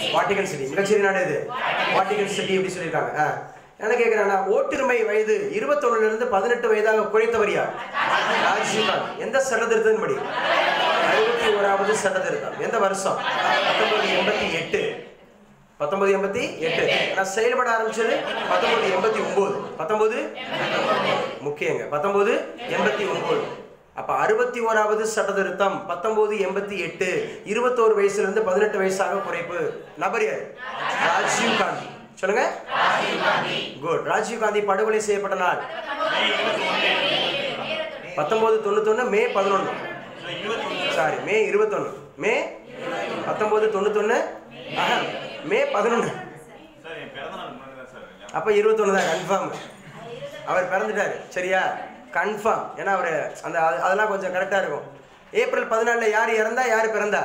Vatican city மிகச்சிறிய நாடு இது வாட்டிகன் சிட்டி அப்படி சொல்லியிருக்காங்க ஆ. என்ன கேட்குறாங்கன்னா ஓட்டுரிமை வயது இருபத்தொன்னுல இருந்து பதினெட்டு வயதாக குறைத்தவர் யார் ராஜீவ் காந்தி எந்த சட்ட திருத்தத்தின் படி அறுபத்தி ஓராவது சட்ட திருத்தம் எந்த வருஷம் பத்தொன்பது எண்பத்தி எட்டு பத்தொன்பது எண்பத்தி எட்டு நான் செயல்பட ஆரம்பிச்சது பத்தொன்பது எண்பத்தி ஒன்பது பத்தொன்பது முக்கியங்க பத்தொன்பது எண்பத்தி ஒன்பது அப்ப அறுபத்தி ஓராவது சட்ட திருத்தம் பத்தொன்பது எண்பத்தி எட்டு இருபத்தோரு வயசுல இருந்து பதினெட்டு வயசாக குறைப்பு நபர் யார் ராஜீவ் காந்தி சொல்லுங்க குட் ராஜீவ் காந்தி படுகொலை செய்யப்பட்ட நாள் பத்தொன்பது தொண்ணூத்தொன்னு மே பதினொன்று சாரி மே இருபத்தொன்னு மே பத்தொன்பது தொண்ணூத்தொன்னு ஆஹா, மே பதினொன்று சார் என் பிறந்த நாள் முன்னாடி தான் சார் அப்போ இருபத்தொன்று தான் கன்ஃபார்ம் அவர் பிறந்துட்டாரு சரியா கன்ஃபார்ம் ஏன்னா அவர் அந்த அது- அதெல்லாம் கொஞ்சம் கரெக்டாக இருக்கும் ஏப்ரல் பதினாலில் யார் இறந்தா யார் பிறந்தா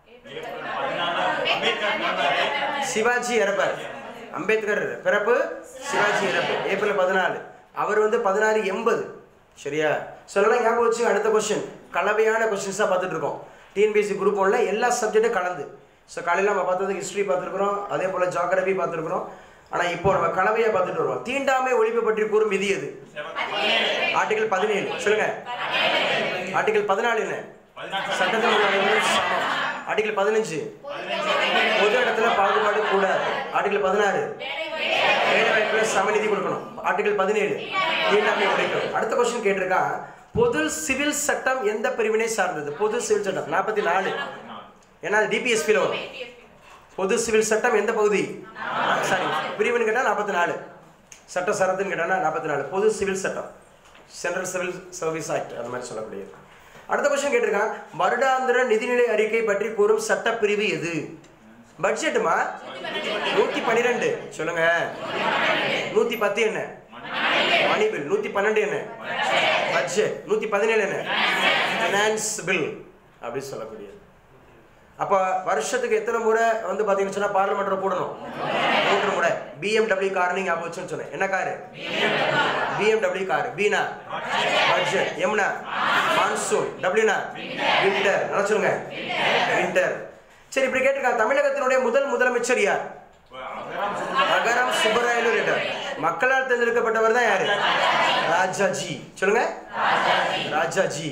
அம்பேத்கர் பிறந்தாரு சிவாஜி இறப்பார் அம்பேத்கர் பிறப்பு சிவாஜி இறப்பு ஏப்ரல் பதினாலு அவர் வந்து பதினாறு எண்பது சரியா சொல்லலாம் ஞாபகம் வச்சு அடுத்த கொஸ்டின் கலவையான கொஸ்டின்ஸாக பார்த்துட்டு இருக்கோம் டிஎன்பிஎஸ்சி குரூப் ஒன்றில் எல்லா சப்ஜெக்ட்டும் கலந்து ஸோ காலையில் நம்ம பார்த்தது ஹிஸ்ட்ரி பார்த்துருக்குறோம் அதே போல் ஜாகிரபி பார்த்துருக்குறோம் ஆனால் இப்போ நம்ம கலவையாக பார்த்துட்டு வருவோம் தீண்டாமை ஒழிப்பு பற்றி கூறும் விதி எது ஆர்டிகல் பதினேழு சொல்லுங்க ஆர்டிகல் பதினாலு என்ன சட்டத்தில் உள்ள அனைவரும் சமம் ஆர்டிகல் பதினஞ்சு பொது இடத்துல பாகுபாடு கூடாது ஆர்டிகல் பதினாறு வேலை வாய்ப்புல சமநிதி கொடுக்கணும் ஆர்டிகல் பதினேழு தீண்டாமை ஒழிக்கணும் அடுத்த கொஸ்டின் கேட்டிருக்கான் பொது சிவில் சட்டம் எந்த பிரிவினை சார்ந்தது பொது சிவில் சட்டம் நாற்பத்தி நாலு ஏன்னா அது டிபிஎஸ்பியில் வரும் பொது சிவில் சட்டம் எந்த பகுதி சாரி பிரிவுன்னு கேட்டால் நாற்பத்தி நாலு சட்ட சரத்துன்னு கேட்டால் நாற்பத்தி நாலு பொது சிவில் சட்டம் சென்ட்ரல் சிவில் சர்வீஸ் ஆக்ட் அந்த மாதிரி சொல்லக்கூடியது அடுத்த கொஸ்டின் கேட்டிருக்கான் வருடாந்திர நிதிநிலை அறிக்கை பற்றி கூறும் சட்ட பிரிவு எது பட்ஜெட்டுமா நூத்தி பன்னிரெண்டு சொல்லுங்க நூத்தி பத்து என்ன மணி பில் நூத்தி பன்னெண்டு என்ன பட்ஜெட் நூத்தி பதினேழு என்ன ஃபினான்ஸ் பில் அப்படி சொல்லக்கூடியது அப்போ வருஷத்துக்கு எத்தனை முறை வந்து பார்த்தீங்கன்னு சொன்னால் பார்லிமெண்ட்டில் கூடணும் மூன்று முறை பிஎம்டபிள்யூ கார் நீங்கள் ஞாபகம் வச்சுன்னு சொன்னேன் என்ன காரு பிஎம்டபிள்யூ கார் பீனா பட்ஜெட் எம்னா மான்சூன் டபிள்யூனா வின்டர் நல்லா சொல்லுங்க வின்டர் சரி இப்படி கேட்டிருக்காங்க தமிழகத்தினுடைய முதல் முதலமைச்சர் யார் அகரம் சுப்பராயலு ரெட்டர் மக்களால் தேர்ந்தெடுக்கப்பட்டவர் தான் யாரு ராஜாஜி சொல்லுங்க ராஜாஜி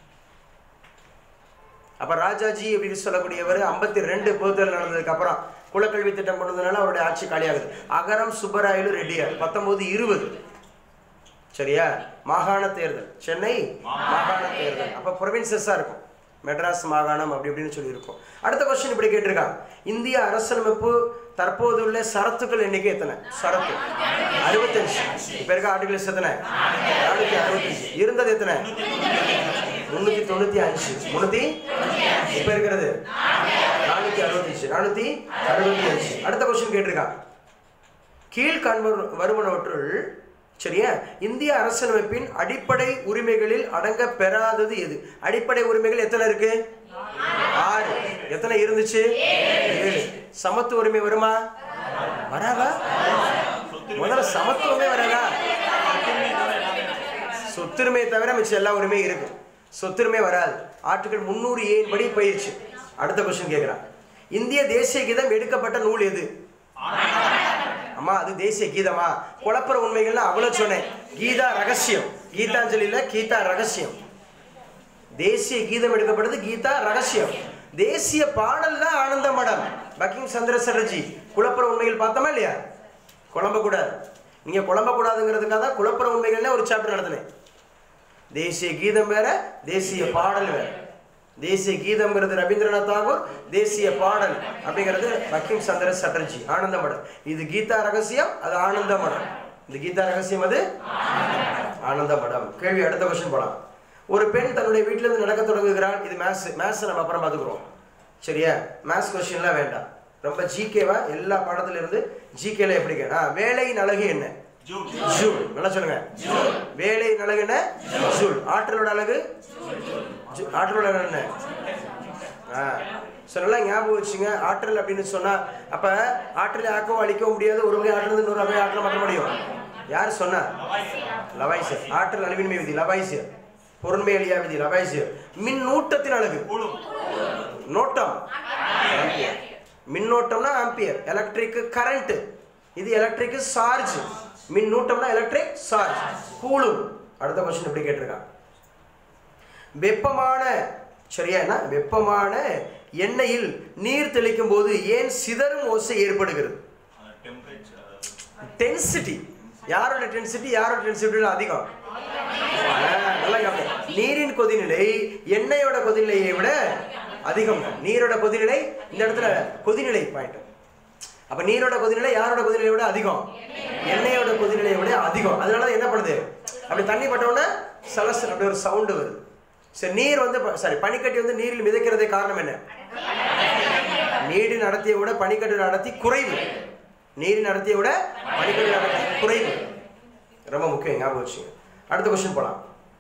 அப்ப ராஜாஜி அப்படின்னு சொல்லக்கூடியவர் ஐம்பத்தி ரெண்டு பொதுத்தேர்தல் நடந்ததுக்கு அப்புறம் குலக்கல்வி திட்டம் கொண்டதுனால அவருடைய ஆட்சி காலியாகுது அகரம் சுப்பராயலு ரெட்டியார் பத்தொன்பது இருபது சரியா மாகாண தேர்தல் சென்னை மாகாண தேர்தல் அப்ப ப்ரொவின்சஸா இருக்கும் மெட்ராஸ் மாகாணம் அப்படி இப்படின்னு சொல்லி இருக்கும் அடுத்த கொஸ்டின் இப்படி கேட்டிருக்காங்க இந்திய அரசியலமைப்பு தற்போதுள்ள சரத்துக்கள் எண்ணிக்கை எத்தனை சரத்து அறுபத்தஞ்சு இப்ப இருக்க ஆர்டிகல்ஸ் எத்தனை நானூத்தி அறுபத்தஞ்சு இருந்தது எத்தனை முன்னூத்தி தொண்ணூத்தி அஞ்சு முன்னூத்தி இப்ப இருக்கிறது நானூத்தி அறுபத்தஞ்சு நானூத்தி அறுபத்தி அஞ்சு அடுத்த கொஸ்டின் கேட்டிருக்கான் கீழ்காண்பர் வருவனவற்றுள் சரியா இந்திய அரசியலமைப்பின் அடிப்படை உரிமைகளில் அடங்க பெறாதது எது அடிப்படை உரிமைகள் எத்தனை இருக்கு ஆறு எத்தனை இருந்துச்சு ஏழு சமத்துவ உரிமை வருமா வராதா முதல்ல சமத்துவமே வராதா சொத்துரிமையை தவிர மிச்சம் எல்லா உரிமையும் இருக்கு சொத்துரிமை வராது ஆர்டிகல் முந்நூறு ஏன் படி போயிடுச்சு அடுத்த கொஸ்டின் கேட்குறான் இந்திய தேசிய கீதம் எடுக்கப்பட்ட நூல் எது அம்மா அது தேசிய கீதமா குழப்பற உண்மைகள்னு அவ்வளவு சொன்னேன் கீதா ரகசியம் கீதாஞ்சலியில கீதா ரகசியம் தேசிய கீதம் எடுக்கப்பட்டது கீதா ரகசியம் தேசிய பாடல் தான் ஆனந்த மடம் பக்கிங் சந்திர சட்டர்ஜி குழப்பற உண்மைகள் பார்த்தோமா இல்லையா குழம்பக்கூடாது நீங்க குழம்பக்கூடாதுங்கிறதுக்காக தான் குழப்பற உண்மைகள்னு ஒரு சாப்டர் நடத்தினேன் தேசிய கீதம் வேற தேசிய பாடல் வேற தேசிய கீதம்ங்கிறது ரவீந்திரநாத் தாகூர் தேசிய பாடல் அப்படிங்கிறது பக்கிம் சந்திர சட்டர்ஜி ஆனந்த மடம் இது கீதா ரகசியம் அது ஆனந்த மடம் இந்த கீதா ரகசியம் அது ஆனந்த மடம் கேள்வி அடுத்த கொஸ்டின் போலாம் ஒரு பெண் தன்னுடைய வீட்டில இருந்து நடக்க தொடங்குகிறாள் இது மேத்ஸ் மேத்ஸ் நம்ம அப்புறம் பார்த்துக்குறோம் சரியா மேத்ஸ் கொஸ்டின்லாம் வேண்டாம் ரொம்ப ஜிகேவா எல்லா பாடத்துல இருந்து ஜிகேல எப்படி கேட்டா வேலையின் அழகு என்ன ஜூன் ஜூல் நல்லா சொல்லுங்க வேலை அழகு என்ன ஜூல் ஆற்றலோட அழகு ஜூ- ஆற்றலோட அழகு என்ன ஆ ஸோ நல்லா ஞாபகம் வச்சுங்க ஆற்றல் அப்படின்னு சொன்னா அப்ப ஆற்றலை ஆக்கவும் அழிக்கவும் முடியாது ஒரு வகை ஆற்றல் இருந்து இன்னொரு வகை ஆற்றல் மாற்ற முடியும் யார் சொன்னா லவாய்சர் ஆற்றல் அழிவின்மை விதி லவாய்சர் பொருண்மை அழியா விதி லவாய்சர் மின் நூட்டத்தின் அழகு நோட்டம் மின்னோட்டம்னா ஆம்பியர் எலக்ட்ரிக் கரண்ட் இது எலக்ட்ரிக் சார்ஜ் மின்னூட்டம்னா எலக்ட்ரிக் சார்ஜ் கூலும் அடுத்த கொஸ்டின் இப்படி கேட்டிருக்கான் வெப்பமான சரியா என்ன வெப்பமான எண்ணெயில் நீர் தெளிக்கும் போது ஏன் சிதறும் ஓசை ஏற்படுகிறது அந்த டெம்பரேச்சர் டென்சிட்டி யாரோட டென்சிட்டி யாரோட டென்சிட்டி அதிகம் ஆ, நல்லா கவனிங்க. நீரின் கொதிநிலை எண்ணெயோட கொதிநிலையை விட அதிகம் நீரோட கொதிநிலை இந்த இடத்துல கொதிநிலை பாயிண்ட் அப்ப நீரோட கொதிநிலை யாரோட கொதிநிலையை விட அதிகம் எண்ணெயோட கொதிநிலையை விட அதிகம் அதனால தான் என்ன பண்ணுது அப்படி தண்ணி பட்ட உடனே சலசல் அப்படி ஒரு சவுண்டு வருது சரி நீர் வந்து சாரி பனிக்கட்டி வந்து நீரில் மிதக்கிறதே காரணம் என்ன நீரின் அடர்த்தியை விட பனிக்கட்டின் அடர்த்தி குறைவு நீரின் அடர்த்தியை விட பனிக்கட்டின் அடர்த்தி குறைவு ரொம்ப முக்கியம் ஞாபகம் வச்சுங்க அடுத்த கொஸ்டின் போலாம்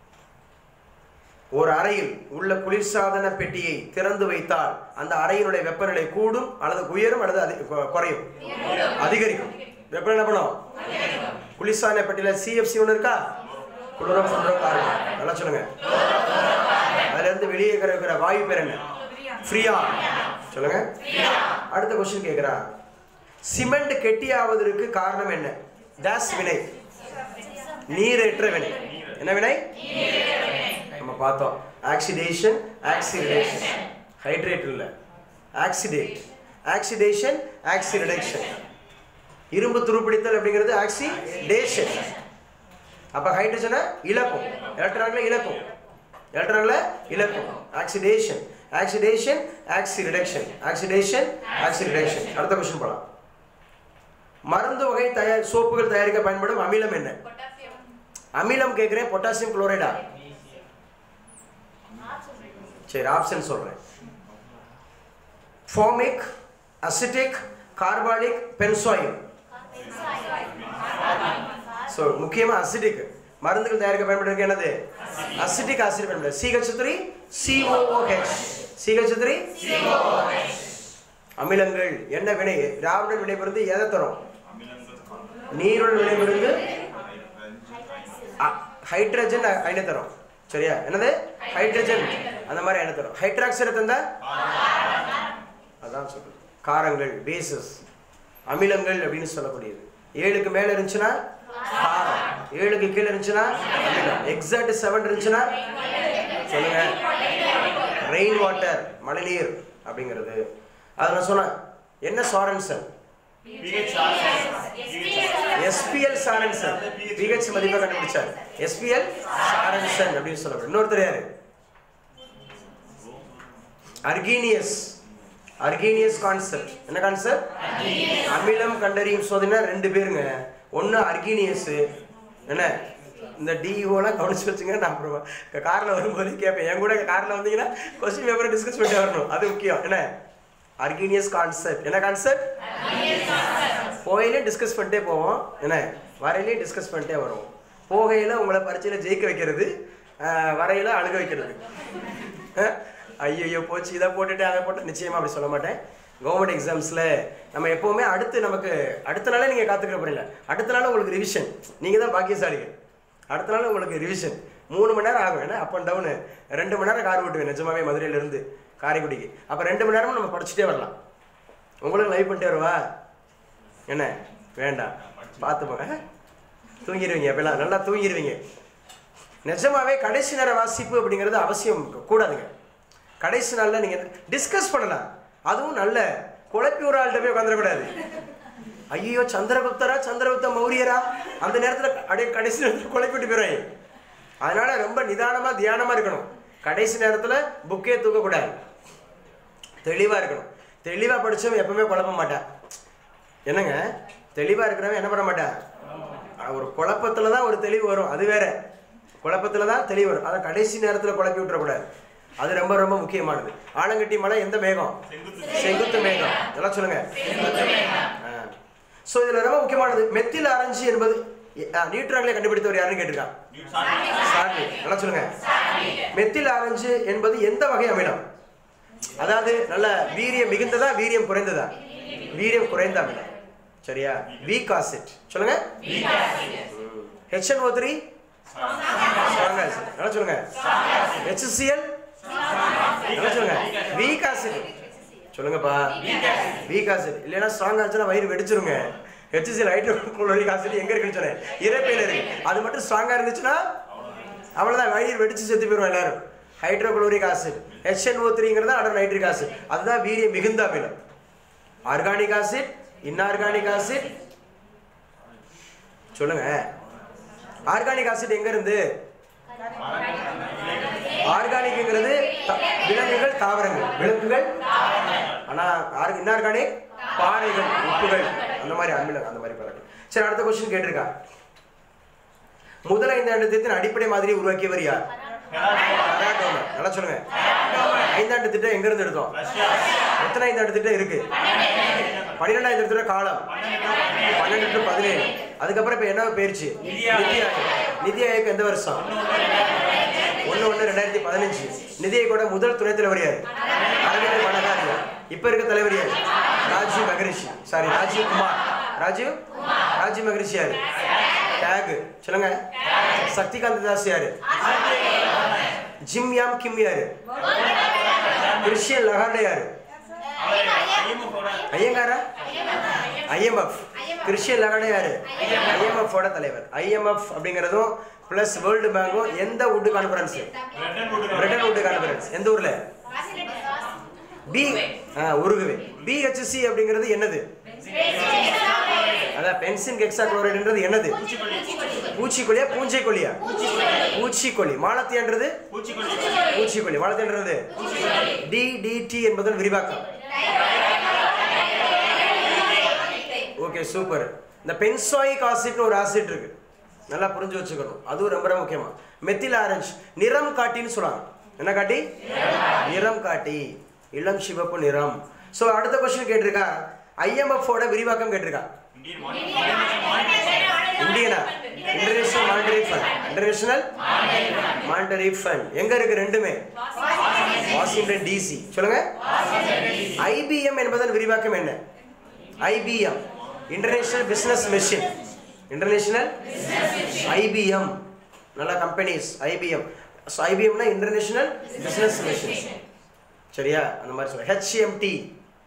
ஒரு அறையில் உள்ள குளிர்சாதன பெட்டியை திறந்து வைத்தால் அந்த அறையினுடைய வெப்பநிலை கூடும் அல்லது உயரும் அல்லது அதி- கொ- குறையும் அதிகரிக்கும் வெப்பநிலை என்ன பண்ணும் குளிர்சாதன பெட்டியில சிஎஃப்சி ஒன்று இருக்கா குளிரோ குளிரோ கார்பன் நல்லா சொல்லுங்க அதுல இருந்து வெளியே இருக்கிற வாயு பேர் என்ன ஃப்ரீயா சொல்லுங்க அடுத்த கொஸ்டின் கேக்குறா சிமெண்ட் கெட்டியாவதற்கு காரணம் என்ன டேஸ் வினை நீரேற்ற வினை என்ன வினை நம்ம பார்த்தோம் ஆக்சிடேஷன் ஆக்சிடேஷன் ஹைட்ரேட் இல்லை ஆக்சிடேட் ஆக்சிடேஷன் ஆக்சிடேஷன் இரும்பு துருப்பிடித்தல் அப்படிங்கிறது ஆக்சிடேஷன் அப்ப ஹைட்ரஜனை இழக்கும் எலக்ட்ரான்களை இழக்கும் எலக்ட்ரான்களை இழக்கும் ஆக்சிடேஷன் ஆக்சிடேஷன் ஆக்சிரிடக்ஷன் ஆக்சிடேஷன் ஆக்சிரிடக்ஷன் அடுத்த கொஸ்டின் போலாம் மருந்து வகை தயார் சோப்புகள் தயாரிக்க பயன்படும் அமிலம் என்ன அமிலம் கேட்குறேன் பொட்டாசியம் குளோரைடா சரி ஆப்ஷன் சொல்றேன் formic acetic carbonic benzoyl so முக்கியமாக அசிட்டிக் மருந்துகள் தயாரிக்க பயன்படுறது என்னது அசிட்டிக் ஆசிட் பயன்படுது CH three COOH CH three அமிலங்கள் என்ன வினை திராவிட வினைபிருந்து எதை தரும் அமிலங்கள் நீருடன் வினைபிருந்து ஹைட்ரஜன் ஹைட்ரஜன் அயனை தரும் சரியா என்னது ஹைட்ரஜன் அந்த மாதிரி அயனை தரும் ஹைட்ராக்சைடு தந்தா அதான் சொல்றது காரங்கள் பேசஸ் அமிலங்கள் அப்படின்னு சொல்லக்கூடியது ஏழுக்கு மேல இருந்துச்சுன்னா காரம் ஏழுக்கு கீழே இருந்துச்சுன்னா அமிலம் எக்ஸாக்ட் செவன் இருந்துச்சுன்னா சொல்லுங்க ரெயின் வாட்டர் மழைநீர் அப்படிங்கிறது அதை நான் சொன்னேன் என்ன Sorensen pH SPL Sorensen pH மதிப்பை கண்டுபிடிச்சார் எஸ்பிஎல் சாரன்சன் அப்படின்னு சொல்லப்படுது இன்னொருத்தர் யாரு அர்கீனியஸ் அர்கீனியஸ் கான்செப்ட் என்ன கான்செப்ட் அமிலம் கண்டறியும் சோதனை ரெண்டு பேருங்க ஒன்று அர்கீனியஸ் என்ன இந்த டிஓலாம் கவனிச்சு வச்சுங்க நான் அப்புறம் காரில் வரும்போது கேட்பேன் என் கூட காரில் வந்தீங்கன்னா கொஸ்டின் பேப்பரை டிஸ்கஸ் பண்ணிட்டு வரணும் அது முக்கியம் என்ன அர்கீனியஸ் கான்செப்ட் என்ன கான்செப்ட் போயிலே டிஸ்கஸ் பண்ணிட்டே போவோம் என்ன வரையிலே டிஸ்கஸ் பண்ணிட்டே வருவோம் போகையில் உங்களை பரீட்சையில் ஜெயிக்க வைக்கிறது ஆஹ், வரையில அழுக வைக்கிறது ஐயோ போச்சு இதை போட்டுட்டு அதை போட்டு நிச்சயமாக அப்படி சொல்ல மாட்டேன் கவர்மெண்ட் எக்ஸாம்ஸில் நம்ம எப்போவுமே அடுத்து நமக்கு அடுத்த நாளே நீங்கள் காத்துக்கிற போறீங்க அடுத்த நாள் உங்களுக்கு ரிவிஷன் நீங்கள் தான் பாக்கியசாலிகள் அடுத்த நாள் உங்களுக்கு ரிவிஷன் மூணு மணி நேரம் ஆகும் ஏன்னா அப் அண்ட் டவுனு ரெண்டு மணி நேரம் கார் ஓட்டுவேன் நிஜமாவே மதுரையிலேருந்து காரைக்குடிக்கு அப்போ ரெண்டு மணி நேரமும் நம்ம படிச்சுட்டே வரலாம் உங்களுக்கு லைவ் பண்ணிட்டே வருவா என்ன வேண்டாம் பார்த்துப்போங்க தூங்கிடுவீங்க அப்பெல்லாம் நல்லா தூங்கிடுவீங்க நிஜமாவே கடைசி நேர வாசிப்பு அப்படிங்கிறது அவசியம் கூடாதுங்க கடைசி நாளில் நீங்கள் டிஸ்கஸ் பண்ணலாம் அதுவும் நல்ல குழப்பி ஒரு ஆள்கிட்ட போய் உட்காந்துடக்கூடாது ஐயோ சந்திரகுப்தரா சந்திரகுப்த மௌரியரா அந்த நேரத்தில் அப்படியே கடைசி நேரத்தில் குழப்பிட்டு போயிடுவாங்க அதனால ரொம்ப நிதானமாக தியானமாக இருக்கணும் கடைசி நேரத்தில் புக்கே தூக்கக்கூடாது தெளிவாக இருக்கணும் தெளிவாக படித்தவன் எப்பவுமே குழப்ப மாட்டான் என்னங்க தெளிவாக இருக்கிறவன் என்ன பண்ண மாட்டான் அஹ் ஒரு குழப்பத்தில் தான் ஒரு தெளிவு வரும் அது வேற குழப்பத்தில் தான் தெளிவு வரும் அதை கடைசி நேரத்தில் குழப்பி விட்டுறக்கூடாது அது ரொம்ப ரொம்ப முக்கியமானது ஆலங்கட்டி மலை எந்த மேகம் செங்குத்து மேகம் இதெல்லாம் சொல்லுங்க ஸோ இதில் ரொம்ப முக்கியமானது மெத்தில் ஆரஞ்சு என்பது நியூட்ரான்களை கண்டுபிடித்தவர் யாருன்னு கேட்டிருக்கான் சார்லி நல்லா சொல்லுங்க மெத்தில் ஆரஞ்சு என்பது எந்த வகை அமிலம் அதாவது நல்ல வீரியம் மிகுந்ததா வீரியம் குறைந்ததா வீரியம் குறைந்த அமிலம் சரியா வீக் ஆசிட் சொல்லுங்க ஹெச்என்ஓ த்ரீ நல்லா சொல்லுங்க ஹெச்சிஎல் நல்லா சொல்லுங்க வீக் ஆசிட் சொல்லுங்கப்பா வீக் ஆசிட் இல்லைன்னா ஸ்ட்ராங் ஆச்சுன்னா வயிறு வெடிச்சிருங்க ஹெச்சிசியில் ஹைட்ரோகுளோரிக் ஆசிட் எங்க இருக்குன்னு சொன்னேன் இறப்பையில் இருக்கு அது மட்டும் ஸ்ட்ராங்கா இருந்துச்சுன்னா அவ்வளவுதான் வயிறு வெடிச்சு செத்து போயிடும் எல்லாரும் ஹைட்ரோகுளோரிக் ஆசிட் HNO3 த்ரீங்கிறது அடர் நைட்ரிக் ஆசிட் அதுதான் வீரிய மிகுந்த அமிலம் ஆர்கானிக் ஆசிட் இன்ஆர்கானிக் ஆசிட் சொல்லுங்க ஆர்கானிக் ஆசிட் எங்க இருந்து ஆர்கானிக்ங்கிறது த- விலங்குகள் தாவரங்கள் விலங்குகள் ஆனா ஆர்- இன்ஆர்கானிக் பாறைகள் உப்புகள் அந்த மாதிரி அமிலம் அந்த மாதிரி பழக்கம் சரி அடுத்த கொஸ்டின் கேட்டிருக்கா முதல் ஐந்தாண்டு திட்டத்தின் அடிப்படை மாதிரி உருவாக்கியவர் யார் ஹெராடோனர். நல்லா சொல்லுங்க ஐந்தாண்டு திட்டம் எங்க இருந்து எடுத்தோம் எத்தனை ஐந்தாண்டு திட்டம் இருக்கு பன்னிரெண்டாயிரம் திட்டம் காலம் பன்னெண்டு டு பதினேழு அதுக்கப்புறம் இப்ப என்ன போயிருச்சு நிதி ஆயோக் நிதி ஆயோக் எந்த வருஷம் ஒண்ணு ஒண்ணு ரெண்டாயிரத்தி பதினஞ்சு நிதி ஆயோக்கோட முதல் துணைத் தலைவர் யாரு அரவிந்த் பனகாரியா இப்ப இருக்க தலைவர் யாரு ராஜீவ் மகரிஷி சாரி ராஜீவ் குமார் ராஜீவ் ராஜீவ் மகரிஷி யாரு டேக் சொல்லுங்க சக்திகாந்த் தாஸ் யாரு ஜிம் யாம் கிம் யாரு கிறிஸ்டியன் லகார்டே யாரு ஐயங்காரா ஐஎம்எஃப் கிறிஸ்டியன் லகார்டே யாரு ஐஎம்எஃப் ஓட தலைவர் ஐஎம்எஃப் அப்படிங்கிறதும் பிளஸ் வேர்ல்டு பேங்கும் எந்த wood conference Britain wood conference எந்த ஊர்ல பி உருகுவே பிஹெச்சி அப்படிங்கிறது என்னது அதான் பென்சின் ஹெக்ஸா குளோரைடுன்றது என்னது பூச்சிக்கொல்லியா பூஞ்சைக்கொல்லியா பூச்சிக்கொல்லி மாலத்தியன்றது பூச்சிக்கொல்லி மாலத்தியன்றது டிடிடி என்பதன் விரிவாக்கம் ஓகே சூப்பர் இந்த பென்சாயிக் ஆசிட்னு ஒரு ஆசிட் இருக்கு நல்லா புரிஞ்சு வச்சுக்கணும் அதுவும் ரொம்ப ரொம்ப முக்கியமா மெத்தில் ஆரஞ்சு நிறம் காட்டின்னு சொல்றாங்க என்ன காட்டி நிறம் காட்டி இளம் சிவப்பு நிறம் ஸோ அடுத்த கொஸ்டின் கேட்டிருக்கா IMF ஓட விரிவாக்கம் கேட்டிருக்கா இந்தியனா international monetary fund international monetary fund எங்க இருக்கு ரெண்டுமே வாஷிங்டன் டிசி சொல்லுங்க ஐபிஎம் என்பதன் விரிவாக்கம் என்ன IBM international business machine international IBM நல்ல கம்பெனிஸ் ஐபிஎம் ஐபிஎம்னா இன்டர்நேஷனல் பிசினஸ் மெஷின் சரியா அந்த மாதிரி சொல்ல ஹெச்எம்டி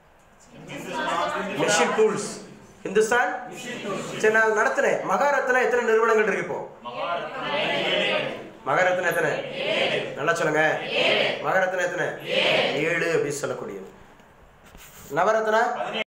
மெஷின் டூல்ஸ் ஹிந்துஸ்தான் சரி நான் நடத்துறேன் மகாரத்னா எத்தனை நிறுவனங்கள் இருக்கு இப்போ மகாரத்னா எத்தனை நல்லா சொல்லுங்க மகாரத்னா எத்தனை ஏழு அப்படின்னு சொல்லக்கூடியது நவரத்னா